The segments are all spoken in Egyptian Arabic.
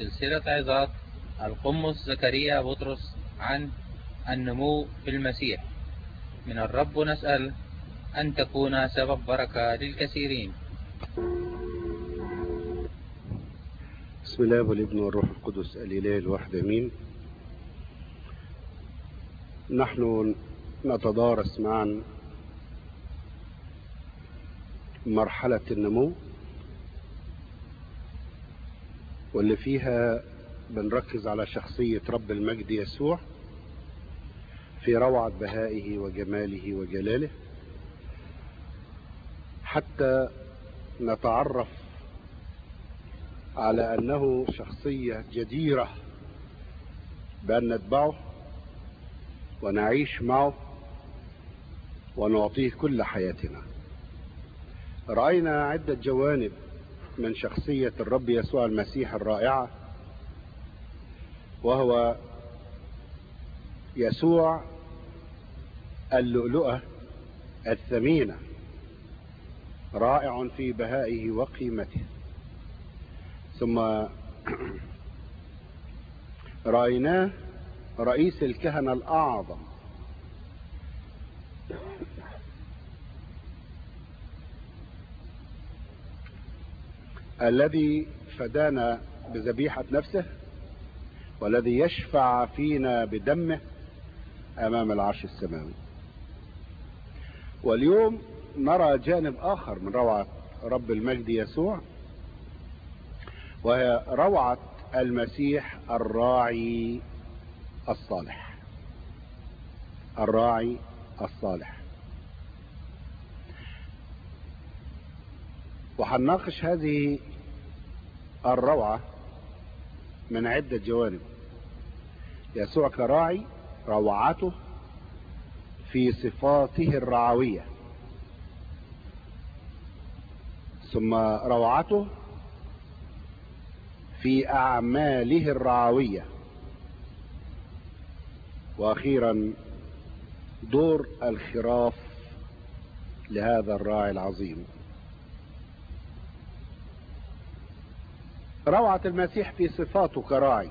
سلسلة عظات القمص زكريا بطرس عن النمو في المسيح من الرب نسأل أن تكون سبب بركة للكثيرين بسم الله والابن والروح القدس الإله الواحد أمين نحن نتدارس معا مرحلة النمو واللي فيها بنركز على شخصية رب المجد يسوع في روعة بهائه وجماله وجلاله حتى نتعرف على أنه شخصية جديرة بأن نتبعه ونعيش معه ونعطيه كل حياتنا رأينا عدة جوانب من شخصية الرب يسوع المسيح الرائعة وهو يسوع اللؤلؤة الثمينة رائع في بهائه وقيمته ثم رأيناه رئيس الكهنة الأعظم الذي فدانا بذبيحة نفسه والذي يشفع فينا بدمه أمام العرش السماوي واليوم نرى جانب آخر من روعة رب المجد يسوع وهي روعة المسيح الراعي الصالح الراعي الصالح وهنناقش هذه الروعة من عدة جوانب يسوع كراعي روعته في صفاته الرعوية ثم روعته في أعماله الرعوية وأخيرا دور الخراف لهذا الراعي العظيم روعة المسيح في صفاته كراعي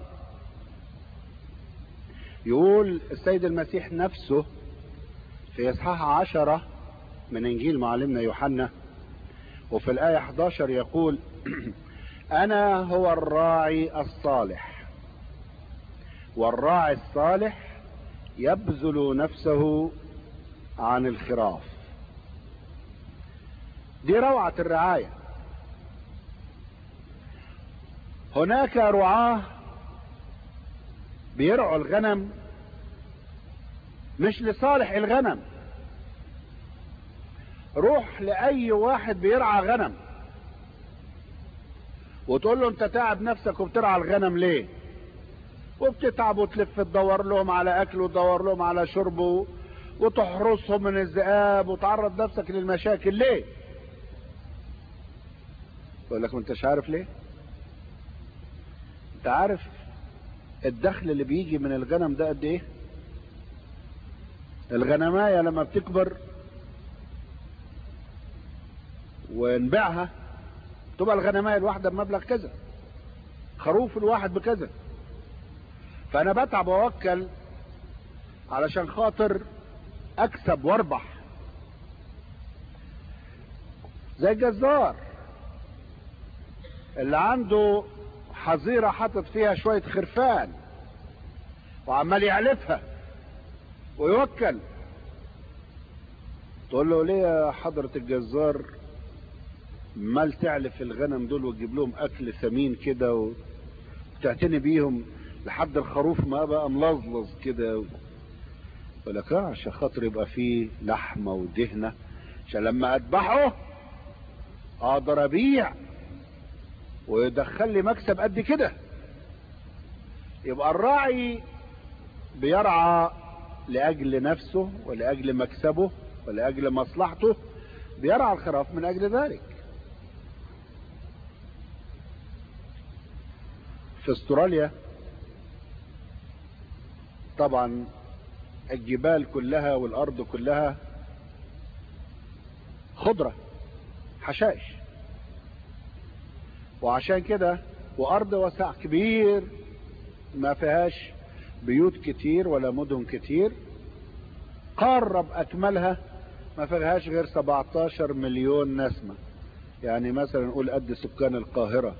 يقول السيد المسيح نفسه في إصحاح عشرة من إنجيل معلمنا يوحنا وفي الآية 11 يقول أنا هو الراعي الصالح والراعي الصالح يبذل نفسه عن الخراف دي روعة الرعاية هناك رعاة بيرعوا الغنم مش لصالح الغنم روح لأي واحد بيرعى غنم وتقول له انت تعب نفسك وبترعى الغنم ليه وبتتعب وتلف تدور لهم على اكل وتدور لهم على شرب وتحرسهم من الذئاب وتعرض نفسك للمشاكل ليه يقول لك ما انتش عارف ليه انت عارف الدخل اللي بيجي من الغنم ده قد ايه الغنمايه لما بتكبر ونبيعها تبقى الغنمايه الواحده بمبلغ كذا خروف الواحد بكذا فانا بتعب واوكل علشان خاطر اكسب واربح زي الجزار اللي عنده حظيره حاطط فيها شويه خرفان وعمال يعلفها ويوكل تقول له ليه يا حضرة الجزار مال تعلف الغنم دول وتجيب لهم اكل ثمين كده وتعتني بيهم لحد الخروف ما بقى ملظلظ كده يقول لك اه عشان خاطر يبقى فيه لحمه ودهنه عشان لما اذبحه اقدر ابيع ويدخل لي مكسب قد كده يبقى الراعي بيرعى لاجل نفسه ولاجل مكسبه ولاجل مصلحته بيرعى الخراف من اجل ذلك في استراليا طبعا الجبال كلها والارض كلها خضرة حشائش وعشان كده وارض واسع كبير ما فيهاش بيوت كتير ولا مدن كتير قارب اكملها ما فيهاش غير 17 مليون نسمة يعني مثلا نقول قد سكان القاهرة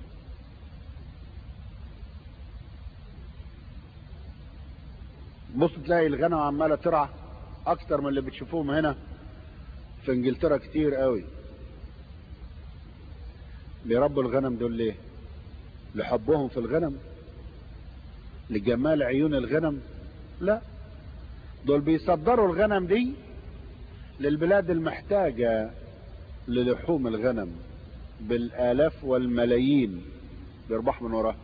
بص تلاقي الغنم عمالة ترعى اكتر من اللي بتشوفوهم هنا في انجلترا كتير قوي بيربوا الغنم دول ليه لحبهم في الغنم لجمال عيون الغنم لا دول بيصدروا الغنم دي للبلاد المحتاجة للحوم الغنم بالالاف والملايين بيربح من وراها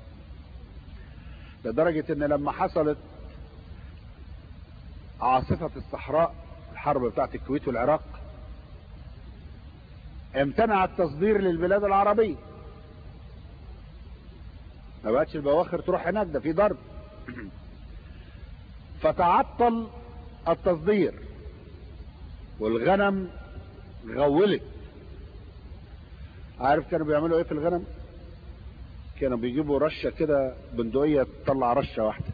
لدرجة ان لما حصلت عاصفة الصحراء الحرب بتاعت الكويت والعراق امتنع التصدير للبلاد العربية ما بقتش البواخر تروح هناك ده في ضرب فتعطل التصدير والغنم غولت عارف كانوا بيعملوا ايه في الغنم كانوا بيجيبوا رشة كده بندقية تطلع رشة واحدة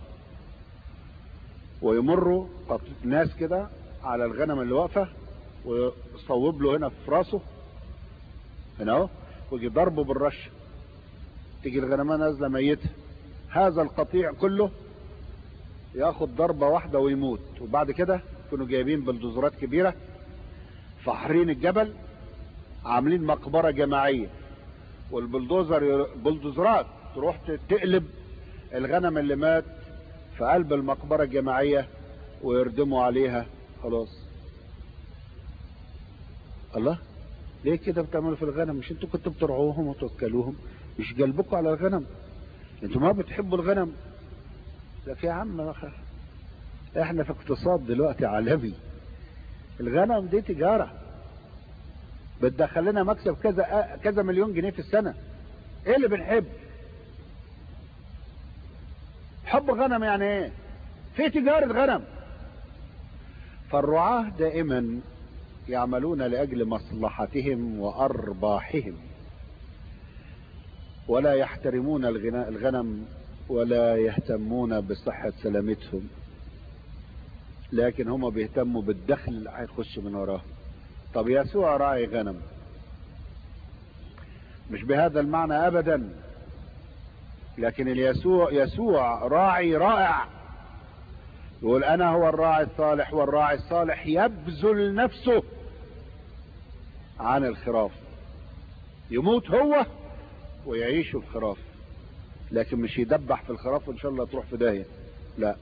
ويمروا ناس كده على الغنم اللي واقفة ويصوب له هنا في راسه هنا اهو ويجي ضربه بالرشة تيجي الغنمة نازلة ميتة هذا القطيع كله ياخد ضربة واحدة ويموت وبعد كده كانوا جايبين بلدوزرات كبيرة فحرين الجبل عاملين مقبرة جماعية والبلدوزر بلدوزرات تروح تقلب الغنم اللي مات في قلب المقبرة الجماعية ويردموا عليها خلاص الله ليه كده بتعملوا في الغنم مش انتوا كنتوا بترعوهم وتوكلوهم مش قلبكم على الغنم انتوا ما بتحبوا الغنم لك يا عم احنا في اقتصاد دلوقتي عالمي الغنم دي تجارة بتدخل لنا مكسب كذا كذا مليون جنيه في السنة ايه اللي بنحب حب الغنم يعني ايه في تجارة غنم فالرعاة دائما يعملون لأجل مصلحتهم وأرباحهم ولا يحترمون الغنم ولا يهتمون بصحة سلامتهم لكن هم بيهتموا بالدخل اللي هيخش من وراه طب يسوع راعي غنم مش بهذا المعنى ابدا لكن اليسوع يسوع راعي رائع يقول انا هو الراعي الصالح والراعي الصالح يبذل نفسه عن الخراف يموت هو ويعيش الخراف لكن مش يدبح في الخراف وان شاء الله تروح في داهيه لا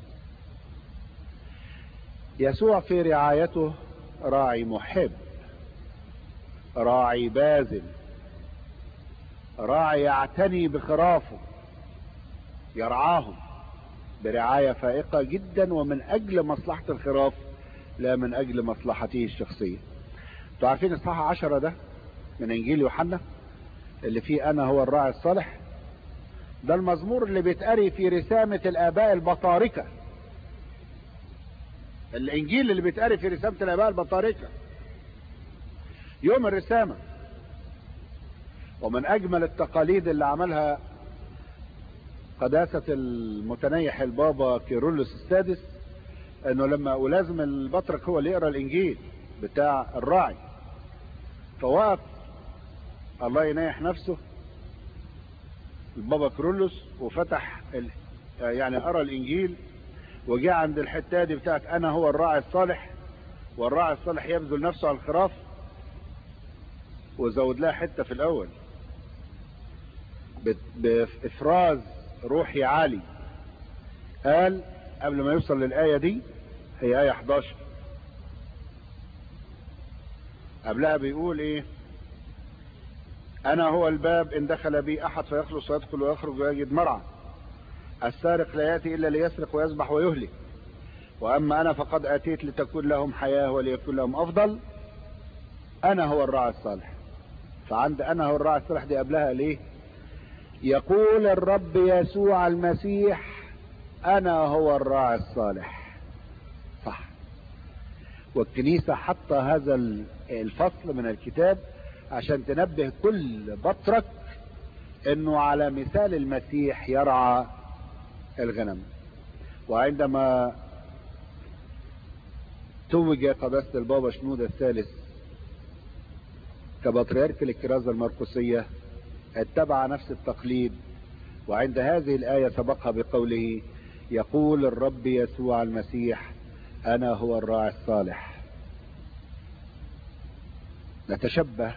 يسوع في رعايته راعي محب راعي باذل راعي يعتني بخرافه يرعاهم برعاية فائقة جدا ومن اجل مصلحة الخراف لا من اجل مصلحته الشخصية انتوا عارفين اصحاح عشرة ده من انجيل يوحنا اللي فيه انا هو الراعي الصالح ده المزمور اللي بيتقري في رسامة الاباء البطاركة الانجيل اللي بيتقري في رسامة الاباء البطاركة يوم الرسامة ومن اجمل التقاليد اللي عملها قداسة المتنيح البابا كيرلس السادس انه لما ولازم البطرك هو اللي يقرا الانجيل بتاع الراعي فوقف الله ينيح نفسه البابا كرولوس وفتح ال... يعني قرا الانجيل وجاء عند الحته دي بتاعت انا هو الراعي الصالح والراعي الصالح يبذل نفسه على الخراف وزود لها حته في الاول بافراز روحي عالي قال قبل ما يوصل للايه دي هي ايه 11 قبلها بيقول ايه انا هو الباب ان دخل بي احد فيخلص ويدخل ويخرج ويجد مرعى السارق لا ياتي الا ليسرق ويذبح ويهلك واما انا فقد اتيت لتكون لهم حياه وليكون لهم افضل انا هو الراعي الصالح فعند انا هو الراعي الصالح دي قبلها ليه يقول الرب يسوع المسيح انا هو الراعي الصالح صح والكنيسة حط هذا الفصل من الكتاب عشان تنبه كل بطرك انه على مثال المسيح يرعى الغنم وعندما توج قداسة البابا شنودة الثالث كبطريرك الكرازة المرقسية اتبع نفس التقليد وعند هذه الآية سبقها بقوله يقول الرب يسوع المسيح أنا هو الراعي الصالح نتشبه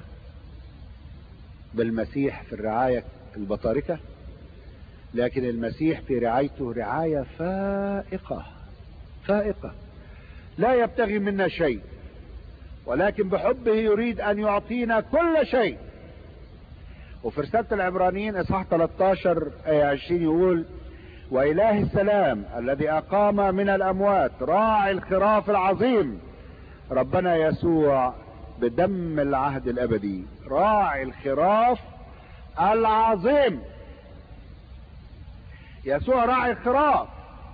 بالمسيح في الرعاية البطاركة لكن المسيح في رعايته رعاية فائقة فائقة لا يبتغي منا شيء ولكن بحبه يريد أن يعطينا كل شيء وفي رسالة العبرانيين إصحاح 13 آية 20 يقول وإله السلام الذي أقام من الأموات راعي الخراف العظيم ربنا يسوع بدم العهد الأبدي راعي الخراف العظيم يسوع راعي الخراف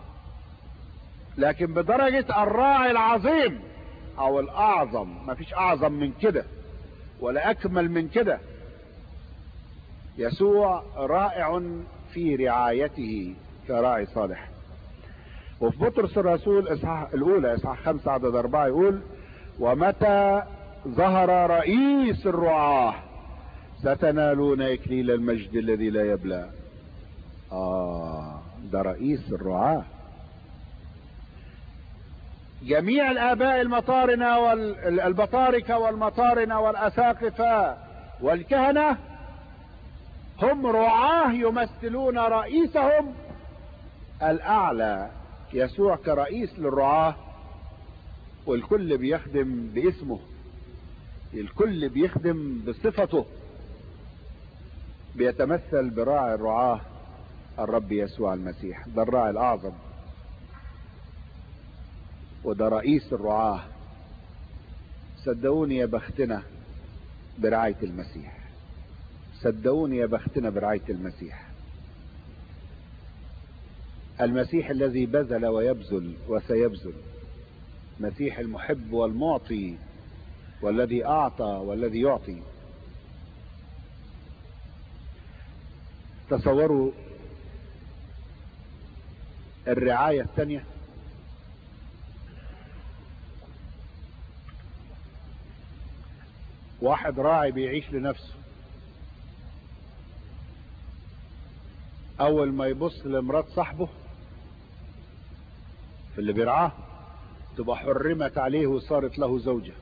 لكن بدرجة الراعي العظيم او الاعظم ما فيش اعظم من كده ولا اكمل من كده يسوع رائع في رعايته كراعي صالح وفي بطرس الرسول اصحاح الاولى اصحاح خمسة عدد اربعة يقول ومتى ظهر رئيس الرعاة ستنالون اكليل المجد الذي لا يبلى اه ده رئيس الرعاه جميع الآباء المطارنة والبطاركة والمطارنة والأساقفة والكهنة هم رعاه يمثلون رئيسهم الأعلى يسوع كرئيس للرعاه والكل بيخدم باسمه الكل بيخدم بصفته بيتمثل براعي الرعاه الرب يسوع المسيح ده الراعي الأعظم وده رئيس الرعاة صدقوني يا بختنا برعاية المسيح صدقوني يا بختنا برعاية المسيح المسيح الذي بذل ويبذل وسيبذل مسيح المحب والمعطي والذي أعطى والذي يعطي تصوروا الرعاية الثانية واحد راعي بيعيش لنفسه اول ما يبص لمرات صاحبه في اللي بيرعاه تبقى حرمت عليه وصارت له زوجة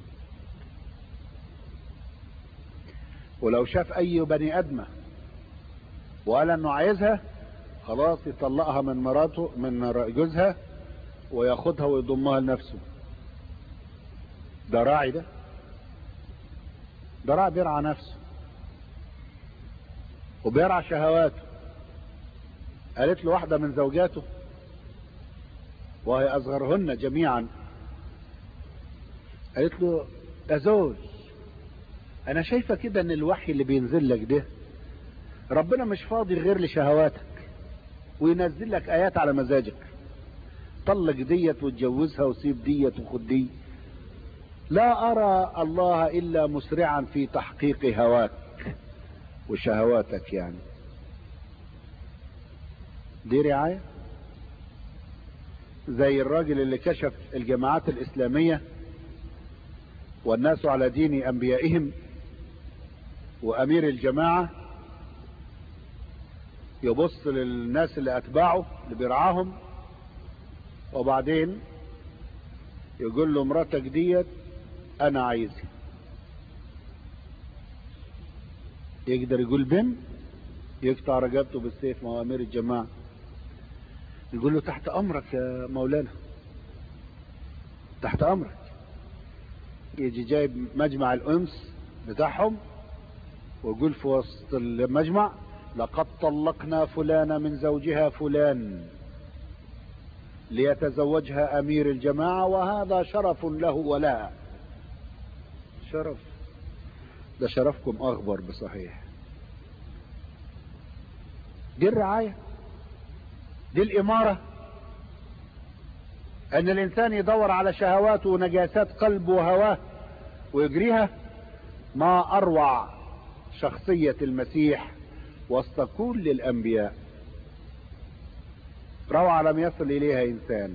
ولو شاف اي بني ادمة وقال انه عايزها خلاص يطلقها من مراته من جوزها وياخدها ويضمها لنفسه ده راعي ده ده راعي بيرعى نفسه وبيرعى شهواته قالت له واحدة من زوجاته وهي أصغرهن جميعا قالت له يا زوج أنا شايفة كده إن الوحي اللي بينزل لك ده ربنا مش فاضي غير لشهواتك وينزل لك آيات على مزاجك طلق ديت واتجوزها وسيب ديت وخد دي لا أرى الله إلا مسرعا في تحقيق هواك وشهواتك يعني دي رعاية زي الراجل اللي كشف الجماعات الإسلامية والناس على دين أنبيائهم وأمير الجماعة يبص للناس اللي أتباعه اللي بيرعاهم وبعدين يقول له مراتك ديت انا عايزها يقدر يقول بن يقطع رقبته بالسيف مع امير الجماعة يقول له تحت امرك يا مولانا تحت امرك يجي جايب مجمع الانس بتاعهم ويقول في وسط المجمع لقد طلقنا فلانة من زوجها فلان ليتزوجها امير الجماعة وهذا شرف له ولها شرف ده شرفكم اخبر بصحيح دي الرعاية دي الامارة ان الانسان يدور على شهواته ونجاسات قلبه وهواه ويجريها ما اروع شخصية المسيح وسط كل الانبياء روعة لم يصل اليها انسان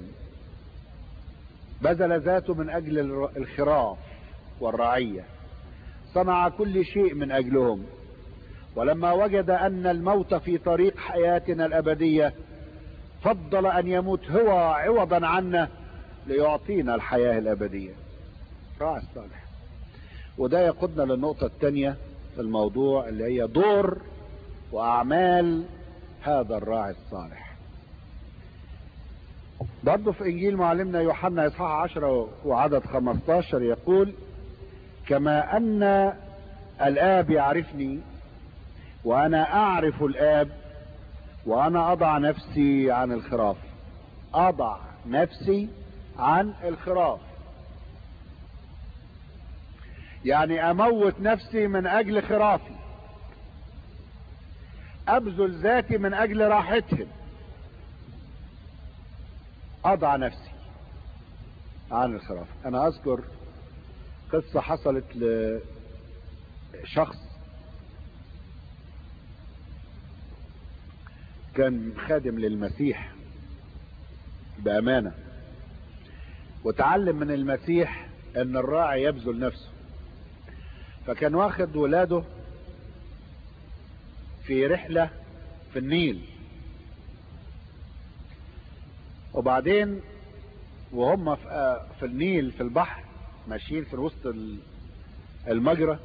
بذل ذاته من اجل الخراف والرعية صنع كل شيء من اجلهم ولما وجد ان الموت في طريق حياتنا الابدية فضل ان يموت هو عوضا عنا ليعطينا الحياة الابدية راعي الصالح وده يقودنا للنقطة الثانية في الموضوع اللي هي دور واعمال هذا الراعي الصالح برضه في انجيل معلمنا يوحنا اصحاح 10 وعدد 15 يقول كما ان الاب يعرفني وانا اعرف الاب وانا اضع نفسي عن الخراف اضع نفسي عن الخراف يعني اموت نفسي من اجل خرافي ابذل ذاتي من اجل راحتهم اضع نفسي عن الخراف انا اذكر قصة حصلت لشخص كان خادم للمسيح بامانة وتعلم من المسيح ان الراعي يبذل نفسه فكان واخد ولاده في رحلة في النيل وبعدين وهم في النيل في البحر ماشيين في وسط المجرى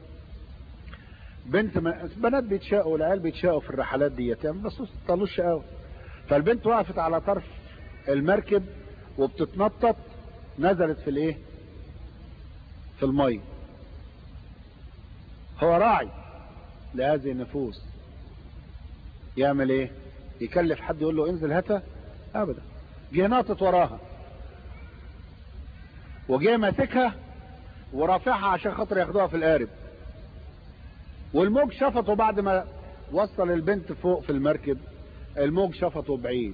بنت بنات بيتشاقوا العيال بيتشاقوا في الرحلات ديت يعني بس طلوش قوي فالبنت وقفت على طرف المركب وبتتنطط نزلت في الايه في الميه هو راعي لهذه النفوس يعمل ايه يكلف حد يقول له انزل هاتها ابدا جه ناطط وراها وجه ماسكها ورافعها عشان خاطر ياخدوها في القارب والموج شفطه بعد ما وصل البنت فوق في المركب الموج شفطه بعيد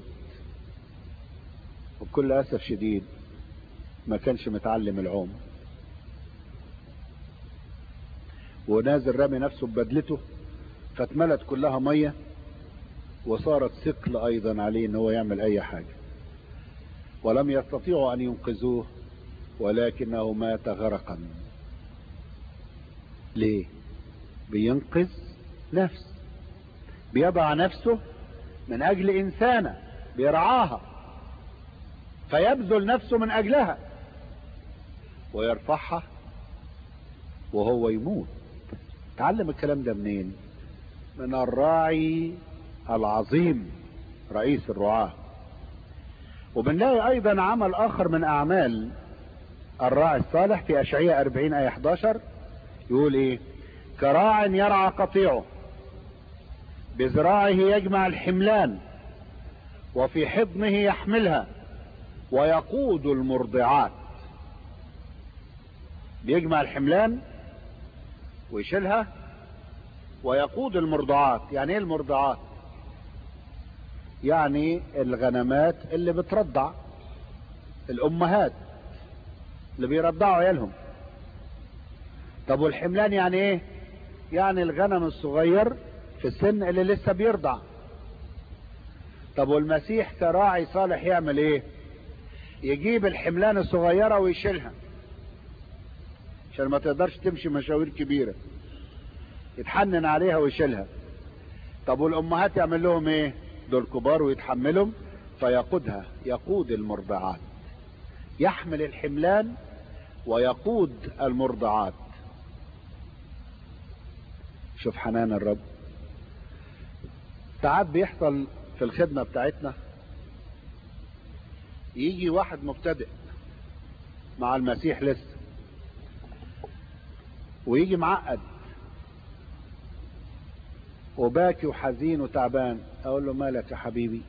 وبكل اسف شديد ما كانش متعلم العوم ونازل رامي نفسه ببدلته فاتملت كلها ميه وصارت ثقل ايضا عليه ان هو يعمل اي حاجة ولم يستطيعوا ان ينقذوه ولكنه مات غرقا ليه بينقذ نفس بيضع نفسه من اجل انسانة بيرعاها فيبذل نفسه من اجلها ويرفعها وهو يموت تعلم الكلام ده منين من الراعي العظيم رئيس الرعاة وبنلاقي ايضا عمل اخر من اعمال الراعي الصالح في اشعياء 40 ايه 11 يقول ايه كراع يرعى قطيعه بذراعه يجمع الحملان وفي حضنه يحملها ويقود المرضعات بيجمع الحملان ويشيلها ويقود المرضعات يعني ايه المرضعات يعني الغنمات اللي بترضع الامهات اللي بيرضعوا عيالهم طب والحملان يعني ايه يعني الغنم الصغير في السن اللي لسه بيرضع طب والمسيح كراعي صالح يعمل ايه يجيب الحملان الصغيرة ويشيلها عشان ما تقدرش تمشي مشاوير كبيرة يتحنن عليها ويشيلها طب والامهات يعمل لهم ايه دول كبار ويتحملهم فيقودها يقود المرضعات يحمل الحملان ويقود المرضعات شوف حنان الرب ساعات بيحصل في الخدمة بتاعتنا يجي واحد مبتدئ مع المسيح لسه ويجي معقد وباكي وحزين وتعبان اقول له مالك يا حبيبي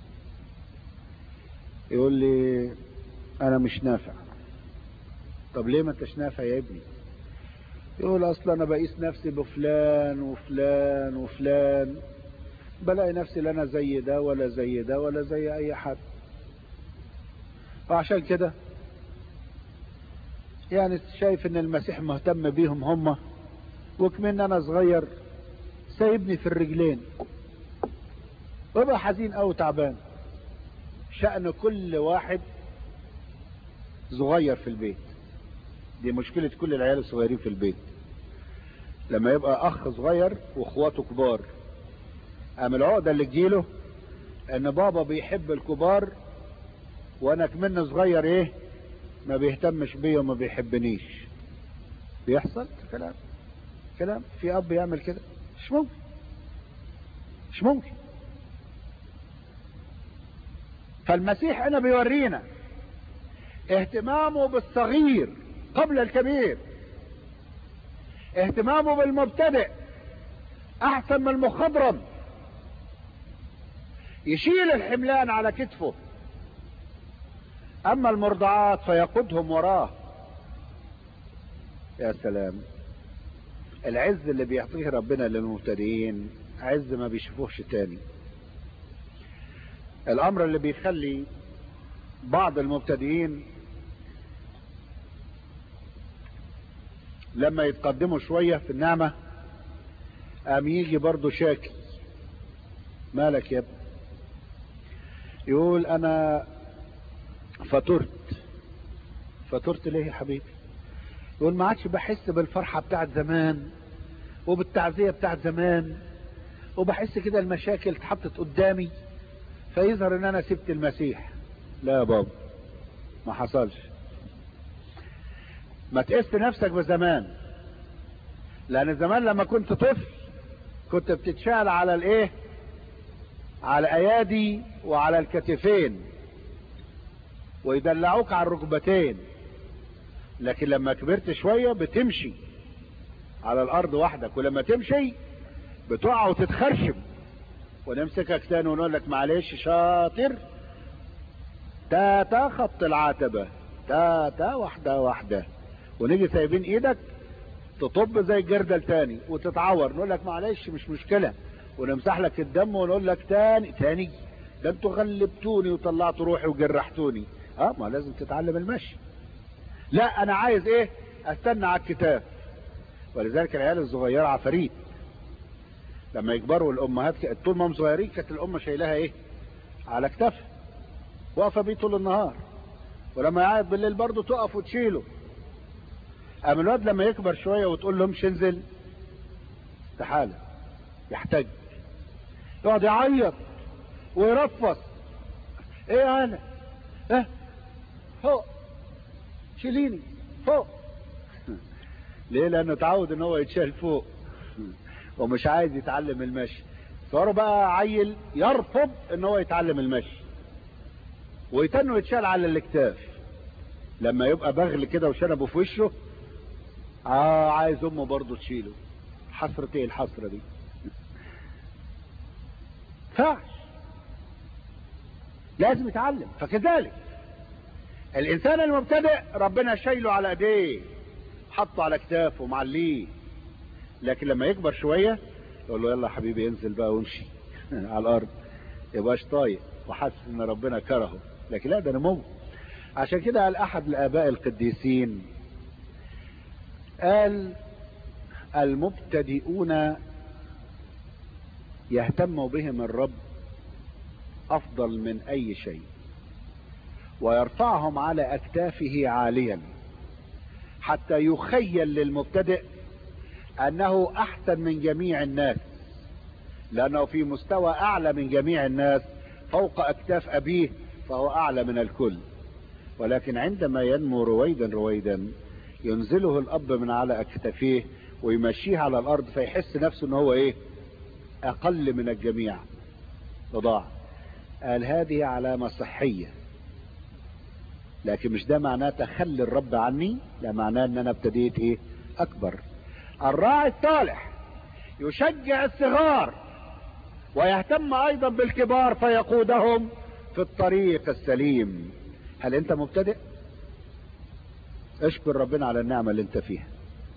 يقول لي انا مش نافع طب ليه ما انتش نافع يا ابني يقول اصلا انا بقيس نفسي بفلان وفلان وفلان بلاقي نفسي لا انا زي ده ولا زي ده ولا زي اي حد وعشان كده يعني شايف ان المسيح مهتم بيهم هم وكمان انا صغير سايبني في الرجلين وابقى حزين او تعبان شأن كل واحد صغير في البيت دي مشكلة كل العيال الصغيرين في البيت لما يبقى اخ صغير واخواته كبار قام العقدة اللي تجيله ان بابا بيحب الكبار وانا كمان صغير ايه ما بيهتمش بيا وما بيحبنيش بيحصل كلام كلام في اب يعمل كده مش ممكن مش ممكن فالمسيح هنا بيورينا اهتمامه بالصغير قبل الكبير اهتمامه بالمبتدئ احسن من المخضرم يشيل الحملان على كتفه اما المرضعات فيقودهم وراه يا سلام العز اللي بيعطيه ربنا للمبتدئين عز ما بيشوفوهش تاني الامر اللي بيخلي بعض المبتدئين لما يتقدموا شوية في النعمة قام يجي برضه شاكي مالك يا ابني يقول انا فطرت فطرت ليه يا حبيبي يقول ما عادش بحس بالفرحة بتاعت زمان وبالتعزية بتاعت زمان وبحس كده المشاكل اتحطت قدامي فيظهر ان انا سبت المسيح لا يا بابا ما حصلش ما تقست نفسك بزمان لان زمان لما كنت طفل كنت بتتشال على الايه على ايادي وعلى الكتفين ويدلعوك على الركبتين لكن لما كبرت شوية بتمشي على الارض وحدك ولما تمشي بتقع وتتخرشم ونمسكك تاني ونقول لك معلش شاطر تاتا خط العتبة تاتا واحدة واحدة ونيجي سايبين ايدك تطب زي الجردل تاني وتتعور نقول لك معلش مش مشكلة ونمسح لك الدم ونقول لك تاني تاني ده انتوا غلبتوني وطلعتوا روحي وجرحتوني اه ما لازم تتعلم المشي لا انا عايز ايه استنى على الكتاف ولذلك العيال الصغيرة عفاريت لما يكبروا الامهات طول ما هم صغيرين كانت الام شايلها ايه على كتافها واقفه بيه طول النهار ولما يعيط بالليل برضه تقف وتشيله اما الواد لما يكبر شويه وتقول له مش انزل استحاله يحتاج يقعد يعيط ويرفص ايه انا اه فوق شيليني فوق ليه لانه اتعود ان هو يتشال فوق ومش عايز يتعلم المشي صار بقى عيل يرفض ان هو يتعلم المشي ويتنه يتشال على الاكتاف لما يبقى بغل كده وشنبه في وشه اه عايز امه برضه تشيله حسرة ايه الحسرة دي فعش لازم يتعلم فكذلك الانسان المبتدئ ربنا شايله على ايديه حطه على كتافه معليه لكن لما يكبر شوية يقول له يلا حبيبي انزل بقى وامشي على الارض يبقاش طايق وحاسس ان ربنا كرهه لكن لا ده نمو عشان كده قال احد الاباء القديسين قال المبتدئون يهتم بهم الرب افضل من اي شيء ويرفعهم على اكتافه عاليا حتى يخيل للمبتدئ انه احسن من جميع الناس لانه في مستوى اعلى من جميع الناس فوق اكتاف ابيه فهو اعلى من الكل ولكن عندما ينمو رويدا رويدا ينزله الاب من على اكتافيه ويمشيه على الارض فيحس نفسه ان هو ايه اقل من الجميع وضاع قال هذه علامة صحية لكن مش ده معناه تخلي الرب عني ده معناه ان انا ابتديت ايه اكبر الراعي الصالح يشجع الصغار ويهتم ايضا بالكبار فيقودهم في الطريق السليم هل انت مبتدئ اشكر ربنا على النعمة اللي انت فيها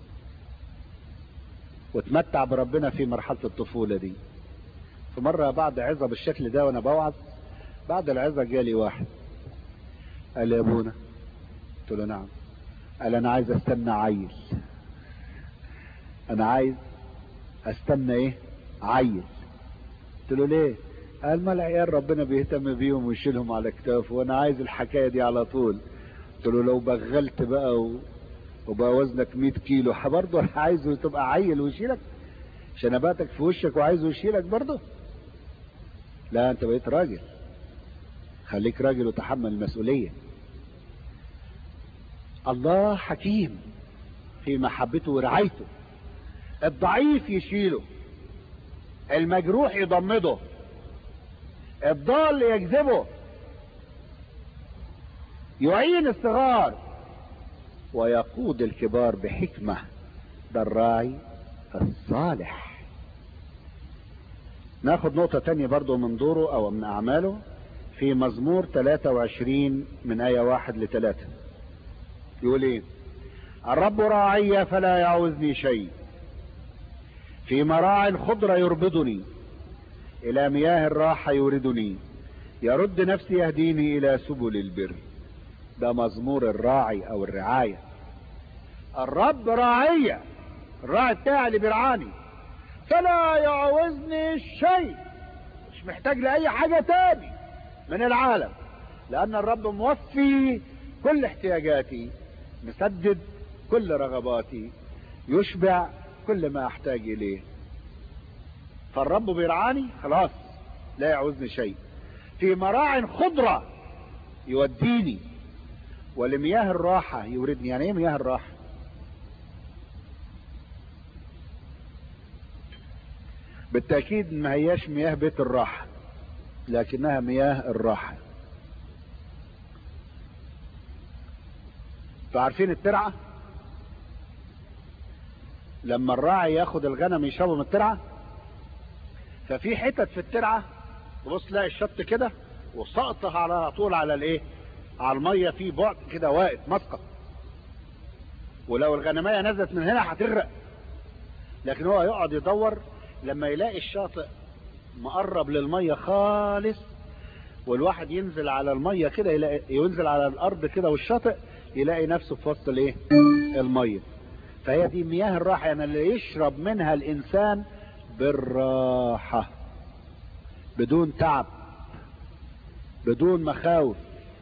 وتمتع بربنا في مرحلة الطفولة دي في مرة بعد عظة بالشكل ده وانا بوعظ بعد العظة جالي واحد قال لي يا ابونا قلت له نعم قال انا عايز استنى عيل انا عايز استنى ايه عيل قلت له ليه قال ما العيال ربنا بيهتم بيهم ويشيلهم على كتافه وانا عايز الحكايه دي على طول قلت له لو بغلت بقى و... وبقى وزنك 100 كيلو برضه عايزه تبقى عيل ويشيلك شنباتك في وشك وعايزه يشيلك برضه لا انت بقيت راجل خليك راجل وتحمل المسؤوليه الله حكيم في محبته ورعايته الضعيف يشيله المجروح يضمده الضال يجذبه يعين الصغار ويقود الكبار بحكمة ده الراعي الصالح ناخد نقطة تانية برضو من دوره او من اعماله في مزمور 23 من آية واحد لثلاثة يقول ايه الرب راعي فلا يعوزني شيء في مراع خضرة يربضني إلى مياه الراحة يوردني يرد نفسي يهديني إلى سبل البر ده مزمور الراعي أو الرعاية الرب راعية الراعي بتاعي اللي بيرعاني فلا يعوزني شيء مش محتاج لأي حاجة تاني من العالم لأن الرب موفي كل احتياجاتي مسدد كل رغباتي يشبع كل ما احتاج اليه فالرب بيرعاني خلاص لا يعوزني شيء في مراع خضرة يوديني ولمياه الراحة يوردني يعني ايه مياه الراحة بالتأكيد ما هياش مياه بيت الراحة لكنها مياه الراحة فعارفين الترعة لما الراعي ياخد الغنم يشربه من الترعة ففي حتت في الترعة تبص تلاقي الشط كده وسقطها على طول على الايه على المية في بعد كده واقف مسقط ولو الغنمية نزلت من هنا هتغرق لكن هو يقعد يدور لما يلاقي الشاطئ مقرب للمية خالص والواحد ينزل على المية كده يلاقي ينزل على الارض كده والشاطئ يلاقي نفسه في وسط الايه المية فهي دي مياه الراحة يعني اللي يشرب منها الانسان بالراحة بدون تعب بدون مخاوف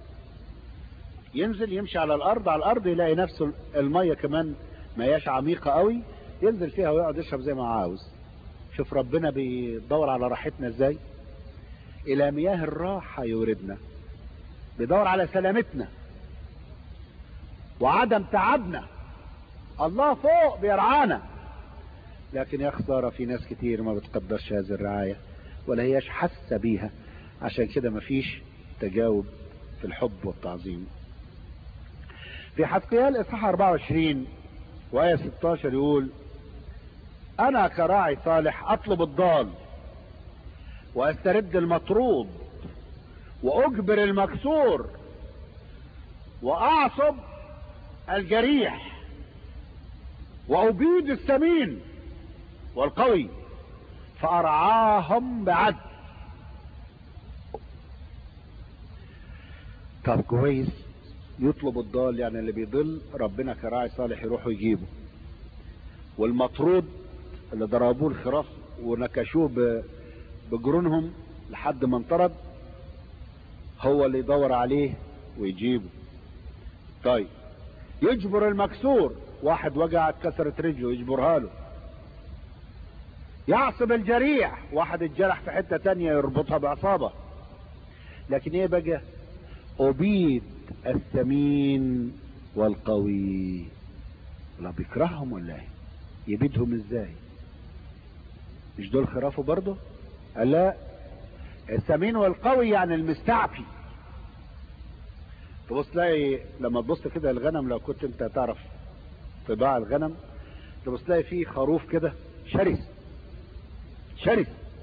ينزل يمشي على الارض على الارض يلاقي نفسه المية كمان ما هياش عميقة قوي ينزل فيها ويقعد يشرب زي ما عاوز شوف ربنا بيدور على راحتنا ازاي الى مياه الراحة يوردنا بيدور على سلامتنا وعدم تعبنا الله فوق بيرعانا لكن يا خسارة في ناس كتير ما بتقدرش هذه الرعاية ولا هياش حاسة بيها عشان كده مفيش تجاوب في الحب والتعظيم في حسقيال اصحاح 24 وآية 16 يقول أنا كراعي صالح أطلب الضال وأسترد المطرود وأجبر المكسور وأعصب الجريح وأبيد السمين والقوي فأرعاهم بعدل طب كويس يطلب الضال يعني اللي بيضل ربنا كراعي صالح يروح يجيبه والمطرود اللي ضربوه الخراف ونكشوه بجرونهم لحد ما انطرد هو اللي يدور عليه ويجيبه طيب يجبر المكسور واحد وجع اتكسرت رجله يجبرها له يعصب الجريح واحد اتجرح في حتة تانية يربطها بعصابة لكن ايه بقى ابيد الثمين والقوي لا بيكرههم ولا ايه يبيدهم ازاي مش دول خرافه برضه قال لا الثمين والقوي يعني المستعفي تبص تلاقي لما تبص كده الغنم لو كنت انت تعرف طباع الغنم تبص تلاقي فيه خروف كده شرس شرس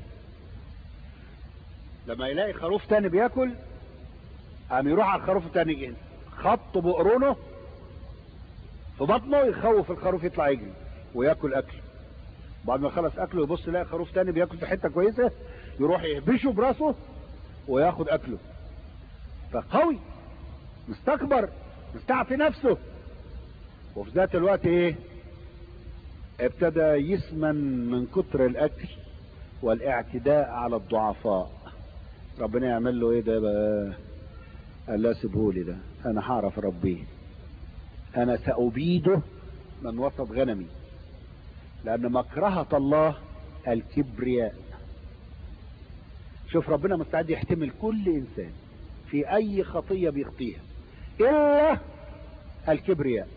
لما يلاقي خروف تاني بياكل قام يروح على الخروف التاني جهن خط بقرونه في بطنه يخوف الخروف يطلع يجري وياكل اكل بعد ما يخلص اكله يبص يلاقي خروف تاني بياكل في حته كويسه يروح يهبشه براسه وياخد اكله فقوي مستكبر مستعفي نفسه وفي ذات الوقت ايه ابتدى يسمن من كتر الاكل والاعتداء على الضعفاء ربنا يعمل له ايه ده بقى قال لا سيبهولي ده انا هعرف ربيه انا سأبيده من وسط غنمي لان مكرهة الله الكبرياء شوف ربنا مستعد يحتمل كل انسان في اي خطية بيخطيها الا الكبرياء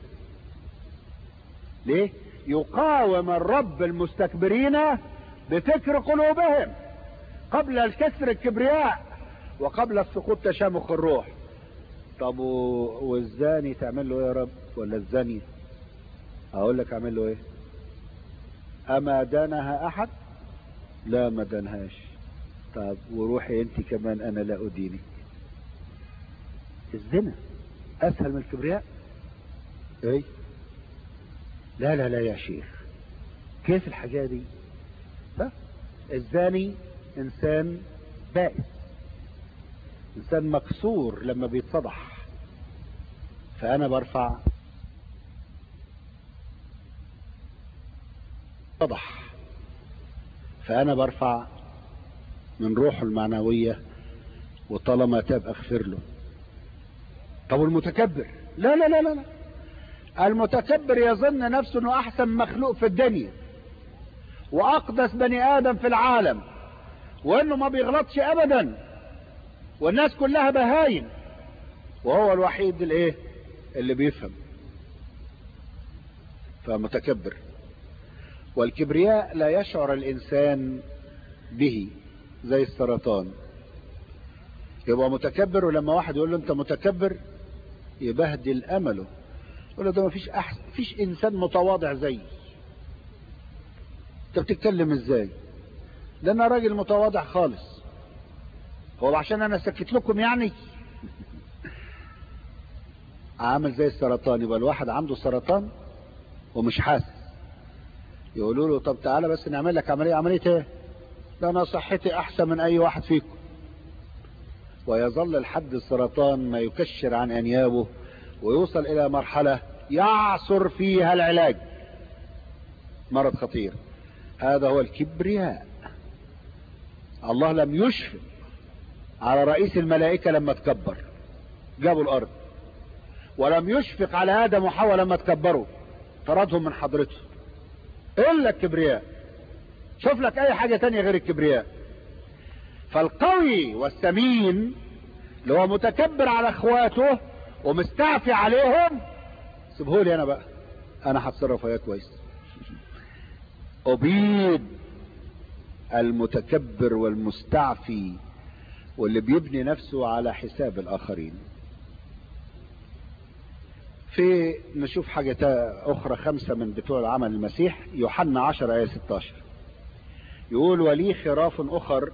ليه يقاوم الرب المستكبرين بفكر قلوبهم قبل الكسر الكبرياء وقبل السقوط تشامخ الروح طب والزاني تعمل له ايه يا رب ولا الزاني اقول لك اعمل له ايه اما دانها احد لا ما دانهاش طب وروحي انت كمان انا لا ادينك الزنا اسهل من الكبرياء ايه لا لا لا يا شيخ كيف الحاجة دي ها الزاني انسان بائس انسان مكسور لما بيتصدح فانا برفع صدح فانا برفع من روحه المعنوية وطالما تاب اغفر له طب المتكبر لا لا لا لا, لا. المتكبر يظن نفسه انه احسن مخلوق في الدنيا واقدس بني ادم في العالم وانه ما بيغلطش ابدا والناس كلها بهايم وهو الوحيد الايه اللي بيفهم فمتكبر والكبرياء لا يشعر الانسان به زي السرطان يبقى متكبر ولما واحد يقول له انت متكبر يبهدل امله يقول له ده مفيش احسن مفيش انسان متواضع زيي انت بتتكلم ازاي ده انا راجل متواضع خالص هو عشان انا سكت لكم يعني عامل زي السرطان يبقى الواحد عنده سرطان ومش حاسس يقولوا له طب تعالى بس نعمل لك عمليه عمليه ايه ده انا صحتي احسن من اي واحد فيكم ويظل لحد السرطان ما يكشر عن انيابه ويوصل الى مرحلة يعصر فيها العلاج مرض خطير هذا هو الكبرياء الله لم يشفق على رئيس الملائكة لما تكبر جابوا الارض ولم يشفق على ادم وحواء لما تكبروا طردهم من حضرته الا الكبرياء شوف لك اي حاجة تانية غير الكبرياء فالقوي والسمين اللي هو متكبر على اخواته ومستعفي عليهم سيبهولي انا بقى انا هتصرف وياه كويس ابيد المتكبر والمستعفي واللي بيبني نفسه على حساب الاخرين في نشوف حاجة اخرى خمسة من بتوع عمل المسيح يوحنا 10 ايه 16 يقول ولي خراف اخر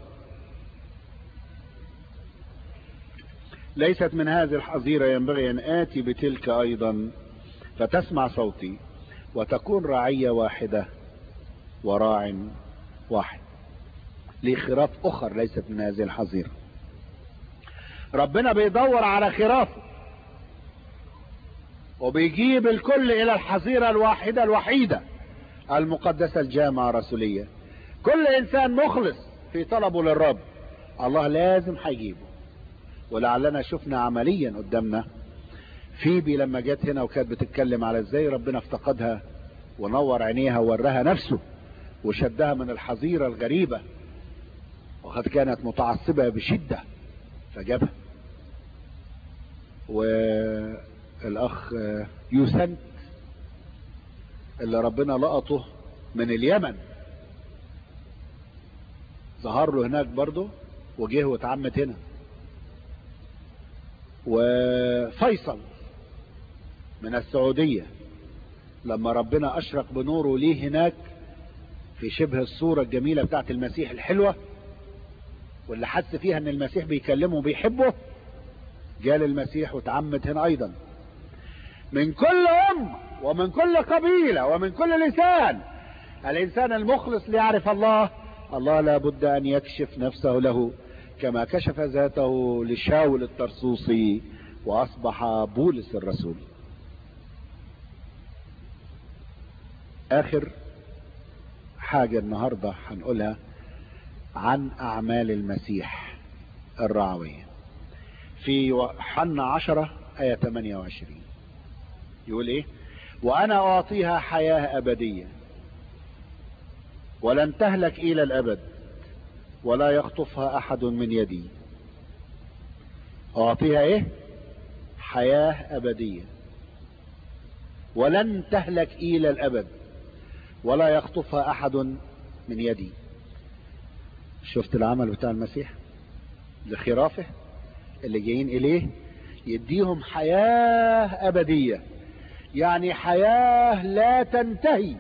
ليست من هذه الحظيرة ينبغي أن آتي بتلك أيضا فتسمع صوتي وتكون رعية واحدة وراع واحد لي خراف أخر ليست من هذه الحظيرة ربنا بيدور على خرافه وبيجيب الكل إلى الحظيرة الواحدة الوحيدة المقدسة الجامعة الرسولية كل إنسان مخلص في طلبه للرب الله لازم هيجيبه ولعلنا شفنا عمليا قدامنا فيبي لما جت هنا وكانت بتتكلم على ازاي ربنا افتقدها ونور عينيها ووراها نفسه وشدها من الحظيرة الغريبة وقد كانت متعصبة بشدة فجابها والاخ يوسنت اللي ربنا لقطه من اليمن ظهر له هناك برضه وجه واتعمت هنا وفيصل من السعودية لما ربنا اشرق بنوره ليه هناك في شبه الصورة الجميلة بتاعت المسيح الحلوة واللي حس فيها ان المسيح بيكلمه وبيحبه جال المسيح وتعمد هنا ايضا من كل ام ومن كل قبيلة ومن كل لسان الانسان المخلص ليعرف الله الله لابد ان يكشف نفسه له كما كشف ذاته لشاول الترسوسي واصبح بولس الرسول اخر حاجة النهاردة هنقولها عن اعمال المسيح الرعوية في يوحنا عشرة آية 28 يقول ايه وانا اعطيها حياة ابدية ولن تهلك الى الابد ولا يخطفها احد من يدي اعطيها ايه حياة ابدية ولن تهلك الى الابد ولا يخطفها احد من يدي شفت العمل بتاع المسيح لخرافه اللي جايين اليه يديهم حياة ابدية يعني حياة لا تنتهي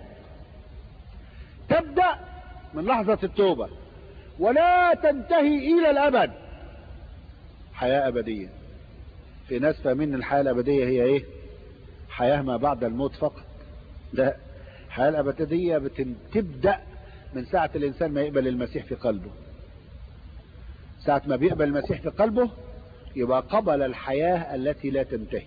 تبدأ من لحظة التوبة ولا تنتهي الى الابد حياة ابدية في ناس فاهمين الحياة الابدية هي ايه حياة ما بعد الموت فقط لا الحياة الابدية بتبدأ من ساعة الانسان ما يقبل المسيح في قلبه ساعة ما بيقبل المسيح في قلبه يبقى قبل الحياة التي لا تنتهي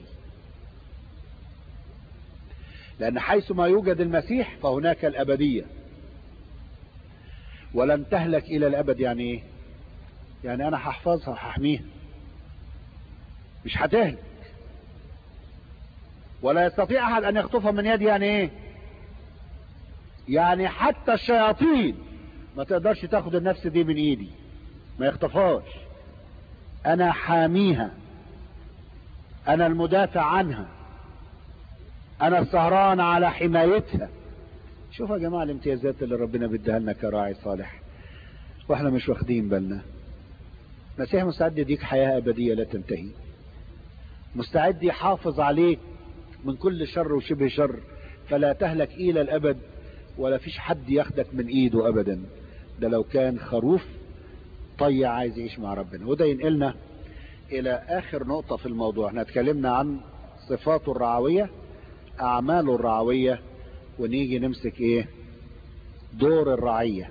لأن حيث ما يوجد المسيح فهناك الأبدية ولن تهلك إلى الأبد يعني إيه يعني أنا هحفظها هحميها مش هتهلك ولا يستطيع أحد أن يخطفها من يدي يعني إيه يعني حتى الشياطين ما تقدرش تاخد النفس دي من ايدي ما يخطفهاش انا حاميها انا المدافع عنها انا السهران على حمايتها شوفوا يا جماعة الامتيازات اللي ربنا بيديها لنا كراعي صالح واحنا مش واخدين بالنا المسيح مستعد يديك حياة ابدية لا تنتهي مستعد يحافظ عليك من كل شر وشبه شر فلا تهلك الى الابد ولا فيش حد ياخدك من ايده ابدا ده لو كان خروف طيع عايز يعيش مع ربنا وده ينقلنا الى اخر نقطة في الموضوع احنا اتكلمنا عن صفاته الرعوية اعماله الرعوية ونيجي نمسك ايه دور الرعية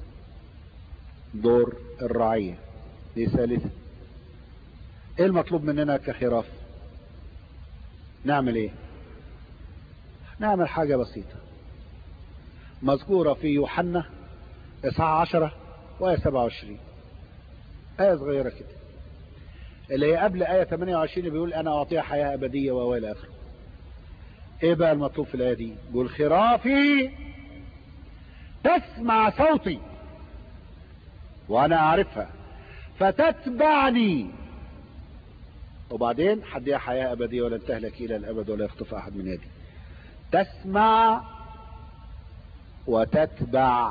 دور الرعية دي ثالثة ايه المطلوب مننا كخراف نعمل ايه نعمل حاجة بسيطة مذكورة في يوحنا إصحاح 10 وآية 27 آية صغيرة كده اللي هي قبل آية 28 بيقول أنا أعطيها حياة أبدية وإلى آخره إيه بقى المطلوب في الآية دي؟ بيقول خرافي تسمع صوتي وأنا أعرفها فتتبعني وبعدين حديها حياة أبدية ولن تهلك إلى الأبد ولا يخطف أحد من يدي تسمع وتتبع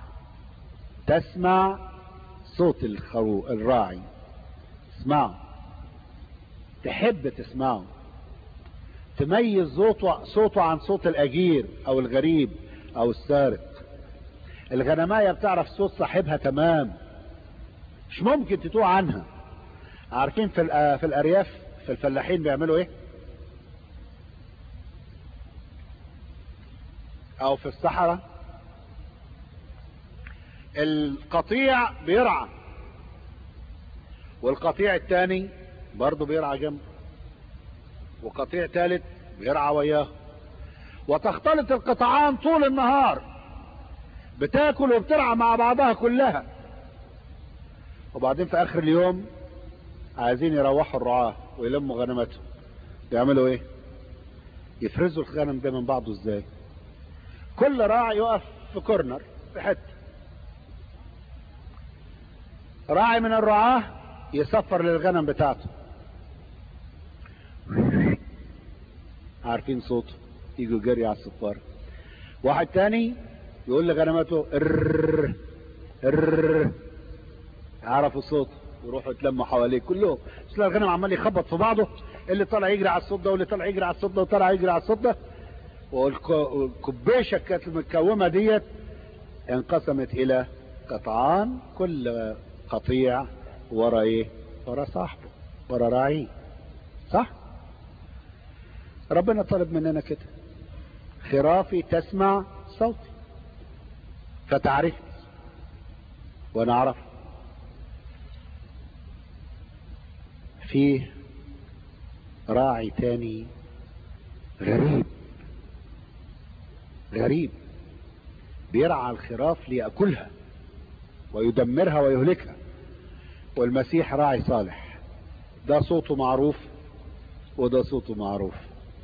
تسمع صوت الخرو الراعي اسمعه تحب تسمعه تميز صوته, صوته عن صوت الأجير أو الغريب أو السارق الغنماية بتعرف صوت صاحبها تمام مش ممكن تتوه عنها عارفين في في الأرياف في الفلاحين بيعملوا ايه او في الصحراء القطيع بيرعى والقطيع الثاني برضه بيرعى جنبه وقطيع ثالث بيرعى وياه وتختلط القطعان طول النهار بتاكل وبترعى مع بعضها كلها وبعدين في اخر اليوم عايزين يروحوا الرعاة ويلموا غنماتهم يعملوا ايه يفرزوا الغنم ده من بعضه ازاي كل راعي يقف في كورنر في حته راعي من الرعاة يصفر للغنم بتاعته عارفين صوته يجوا جري على الصفار واحد تاني يقول لغنماته ار ار عرفوا صوته يروحوا يتلموا حواليه كلهم بس الغنم عمال يخبط في بعضه اللي طالع يجري على الصوت ده واللي طالع يجري على الصوت ده وطالع يجري على الصوت ده والكبيشه كانت المتكومه ديت انقسمت الى قطعان كل قطيع ورا ايه ورا صاحبه ورا راعيه صح ربنا طلب مننا كده خرافي تسمع صوتي فتعرفني وانا اعرف فيه راعي تاني غريب غريب بيرعى الخراف ليأكلها ويدمرها ويهلكها والمسيح راعي صالح ده صوته معروف وده صوته معروف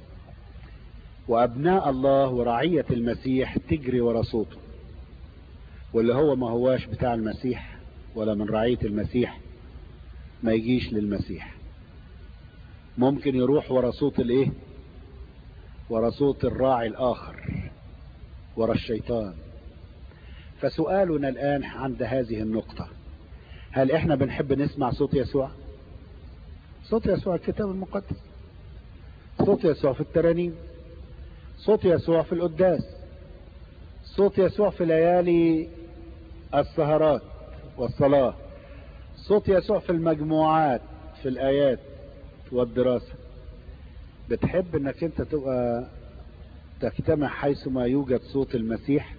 وابناء الله ورعية المسيح تجري ورا صوته واللي هو ما هواش بتاع المسيح ولا من رعية المسيح ما يجيش للمسيح ممكن يروح ورا صوت الايه ورا صوت الراعي الاخر ورا الشيطان فسؤالنا الان عند هذه النقطة هل احنا بنحب نسمع صوت يسوع صوت يسوع الكتاب المقدس صوت يسوع في الترانيم صوت يسوع في القداس صوت يسوع في ليالي السهرات والصلاة صوت يسوع في المجموعات في الآيات والدراسة بتحب انك انت تبقى تجتمع حيثما يوجد صوت المسيح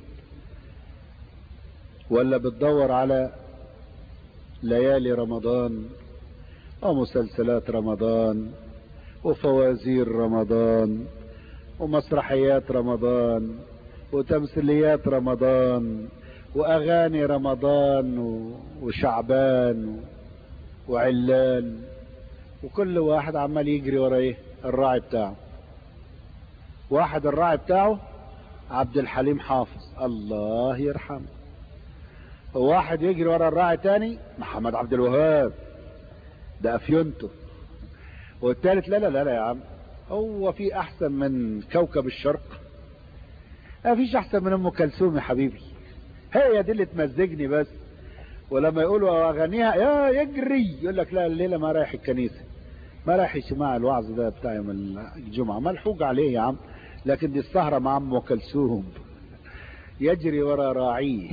ولا بتدور على ليالي رمضان ومسلسلات رمضان وفوازير رمضان ومسرحيات رمضان وتمثيليات رمضان واغاني رمضان وشعبان وعلان وكل واحد عمال يجري ورا ايه الراعي بتاعه واحد الراعي بتاعه عبد الحليم حافظ الله يرحمه وواحد يجري ورا الراعي تاني محمد عبد الوهاب ده افيونته والتالت لا لا لا لا يا عم هو في احسن من كوكب الشرق ما فيش احسن من ام كلثوم يا حبيبي هي دي اللي تمزجني بس ولما يقولوا اغانيها يا يجري يقول لك لا الليله ما رايح الكنيسه ما رايح يسمع الوعظ ده بتاع يوم الجمعه ملحوق عليه يا عم لكن دي السهره مع ام كلثوم يجري ورا راعيه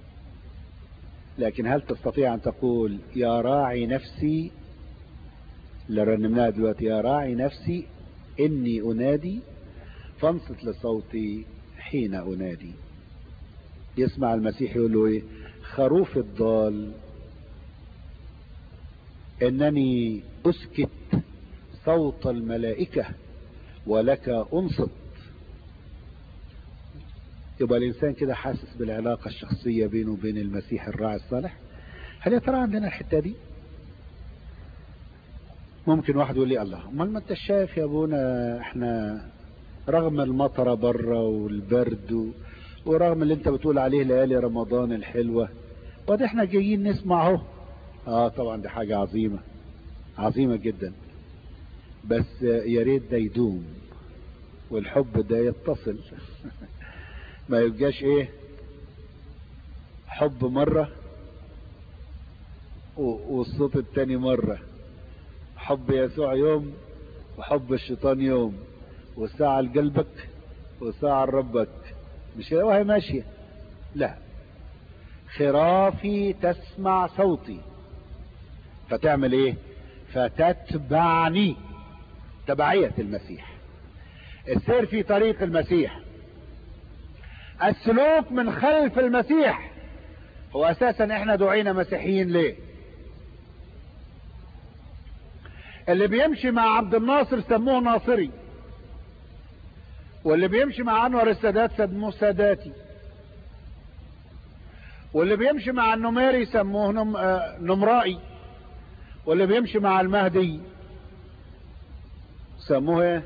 لكن هل تستطيع ان تقول يا راعي نفسي اللي رنمناها دلوقتي يا راعي نفسي اني انادي فانصت لصوتي حين انادي يسمع المسيح يقول له ايه خروف الضال انني اسكت صوت الملائكة ولك انصت يبقى الانسان كده حاسس بالعلاقة الشخصية بينه وبين المسيح الراعي الصالح هل يا ترى عندنا الحتة دي ممكن واحد يقول لي الله امال ما انت شايف يا ابونا احنا رغم المطره بره والبرد و... ورغم اللي انت بتقول عليه ليالي رمضان الحلوة وده احنا جايين نسمع اهو اه طبعا دي حاجة عظيمة عظيمة جدا بس يا ريت ده يدوم والحب ده يتصل ما يبقاش ايه حب مرة والصوت التاني مرة حب يسوع يوم وحب الشيطان يوم وساعة لقلبك وساعة لربك مش كده وهي ماشية لا خرافي تسمع صوتي فتعمل ايه فتتبعني تبعية المسيح السير في طريق المسيح السلوك من خلف المسيح هو اساسا احنا دعينا مسيحيين ليه اللي بيمشي مع عبد الناصر سموه ناصري واللي بيمشي مع انور السادات سموه ساداتي واللي بيمشي مع النميري سموه نم... آه نمرائي واللي بيمشي مع المهدي سموه ايه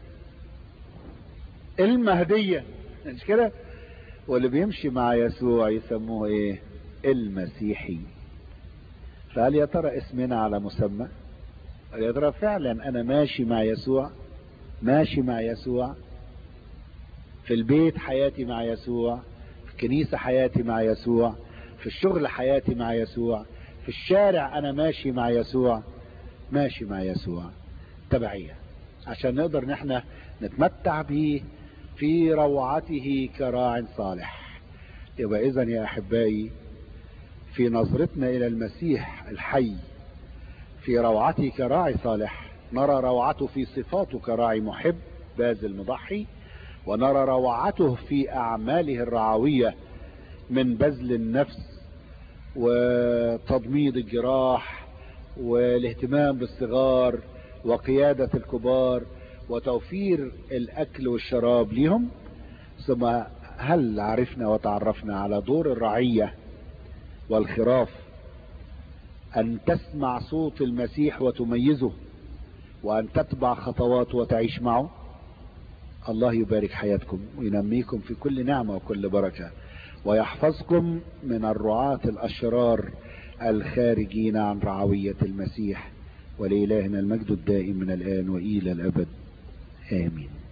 المهدية مش كده واللي بيمشي مع يسوع يسموه ايه المسيحي فهل يا ترى اسمنا على مسمى هل يا ترى فعلا انا ماشي مع يسوع ماشي مع يسوع في البيت حياتي مع يسوع في الكنيسة حياتي مع يسوع في الشغل حياتي مع يسوع في الشارع انا ماشي مع يسوع ماشي مع يسوع تبعية عشان نقدر نحن نتمتع به في روعته كراع صالح يبقى اذا يا احبائي في نظرتنا الى المسيح الحي في روعته كراعي صالح نرى روعته في صفاته كراعي محب باذل مضحي ونرى روعته في اعماله الرعوية من بذل النفس وتضميد الجراح والاهتمام بالصغار وقيادة الكبار وتوفير الاكل والشراب لهم ثم هل عرفنا وتعرفنا على دور الرعية والخراف ان تسمع صوت المسيح وتميزه وان تتبع خطواته وتعيش معه الله يبارك حياتكم وينميكم في كل نعمة وكل بركة ويحفظكم من الرعاة الاشرار الخارجين عن رعوية المسيح ولإلهنا المجد الدائم من الآن وإلى الأبد آمين